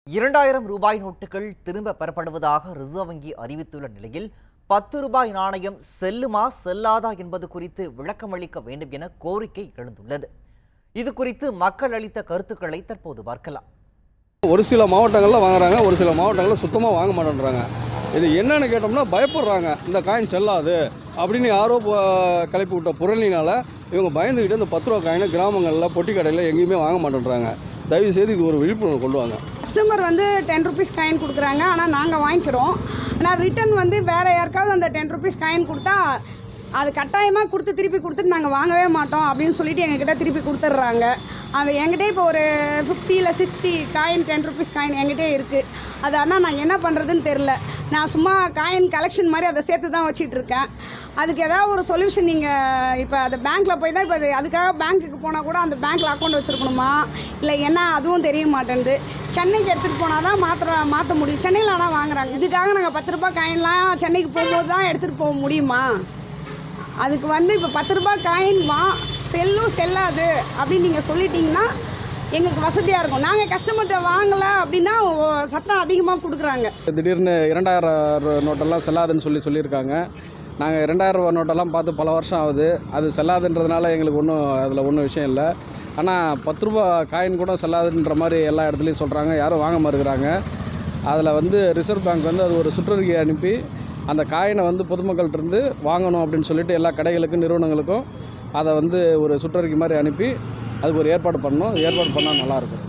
இரண்டாயிரம் ரூபாய் நோட்டுகள் திரும்ப பெறப்படுவதாக ரிசர்வ் வங்கி அறிவித்துள்ள நிலையில் பத்து ரூபாய் நாணயம் செல்லுமா செல்லாதா என்பது குறித்து விளக்கமளிக்க வேண்டும் என கோரிக்கை எழுந்துள்ளது இது குறித்து மக்கள் அளித்த கருத்துக்களை தற்போது பார்க்கலாம் ஒரு சில மாவட்டங்களில் வாங்குறாங்க ஒரு சில மாவட்டங்களில் சுத்தமாக வாங்க மாட்டேன்றாங்க இது என்னன்னு கேட்டோம்னா பயப்படுறாங்க இந்த காயின் செல்லாது அப்படின்னு யாரோ ப- கிளப்பி விட்ட புரளினால இவங்க பயந்துக்கிட்டு இந்த பத்து ரூபா காயினை கிராமங்களில் பொட்டி கடையில் எங்கேயுமே வாங்க மாட்டேன்றாங்க தயவு செய்து இது ஒரு விழிப்புணர்வு கொண்டு வாங்க கஸ்டமர் வந்து டென் ருபீஸ் காயின் கொடுக்குறாங்க ஆனால் நாங்கள் வாங்கிக்கிறோம் ஆனால் ரிட்டர்ன் வந்து வேறு யாருக்காவது அந்த டென் ருபீஸ் காயின் கொடுத்தா அது கட்டாயமாக கொடுத்து திருப்பி கொடுத்துட்டு நாங்கள் வாங்கவே மாட்டோம் அப்படின்னு சொல்லிட்டு எங்ககிட்ட திருப்பி கொடுத்துட்றாங்க அது என்கிட்ட இப்போ ஒரு ஃபிஃப்டி இல்லை sixty coin ten rupees coin என்கிட்ட இருக்குது அது ஆனால் நான் என்ன பண்ணுறதுன்னு தெரில நான் சும்மா காயின் கலெக்ஷன் மாதிரி அதை சேர்த்து தான் வச்சிட்டு இருக்கேன் அதுக்கு ஏதாவது ஒரு சொல்யூஷன் நீங்கள் இப்போ அது பேங்க்கில் போய் தான் இப்போ அது அதுக்காக பேங்க்குக்கு போனால் கூட அந்த பேங்க்கில் அக்கௌண்ட் வச்சுருக்கணுமா இல்லை என்ன அதுவும் தெரிய மாட்டேங்குது சென்னைக்கு எடுத்துகிட்டு போனால் தான் மாற்ற மாற்ற முடியும் சென்னையில் ஆனால் வாங்குறாங்க இதுக்காக நாங்கள் பத்து ரூபாய் காயின்லாம் சென்னைக்கு போகும்போது தான் எடுத்துகிட்டு போக முடியுமா அதுக்கு வந்து இப்போ பத்து ரூபாய் காயின் வா செல்லும் செல்லாது அப்படின்னு நீங்கள் சொல்லிட்டீங்கன்னா எங்களுக்கு வசதியாக இருக்கும் நாங்கள் கஸ்டமர்கிட்ட வாங்கலை அப்படின்னா ஓ- சத்தம் அதிகமாக கொடுக்குறாங்க திடீர்னு இரண்டாயிரம் ரூ- நோட்டெல்லாம் செல்லாதுன்னு சொல்லி சொல்லியிருக்காங்க நாங்கள் ரெண்டாயிரம் ரூபா நோட்டெல்லாம் பார்த்து பல வருஷம் ஆகுது அது செல்லாதுன்றதுனால எங்களுக்கு ஒன்றும் அதில் ஒன்றும் விஷயம் இல்லை ஆனால் பத்து ரூபா காயின் கூட செல்லாதுன்ற மாதிரி எல்லா இடத்துலையும் சொல்கிறாங்க யாரும் வாங்க மறுக்கிறாங்க அதில் வந்து ரிசர்வ் பேங்க் வந்து அது ஒரு சுற்றறிக்கை அனுப்பி அந்த காயினை வந்து பொதுமக்கள்கிட்ட இருந்து வாங்கணும் அப்படின்னு சொல்லிட்டு எல்லா கடைகளுக்கும் நிறுவனங்களுக்கும் அதை வந்து ஒரு சுற்றறிக்கை மாதிரி அனுப்பி அதுக்கு ஒரு ஏற்பாடு பண்ணணும் ஏற்பாடு பண்ணால் நல்லாயிருக்கும்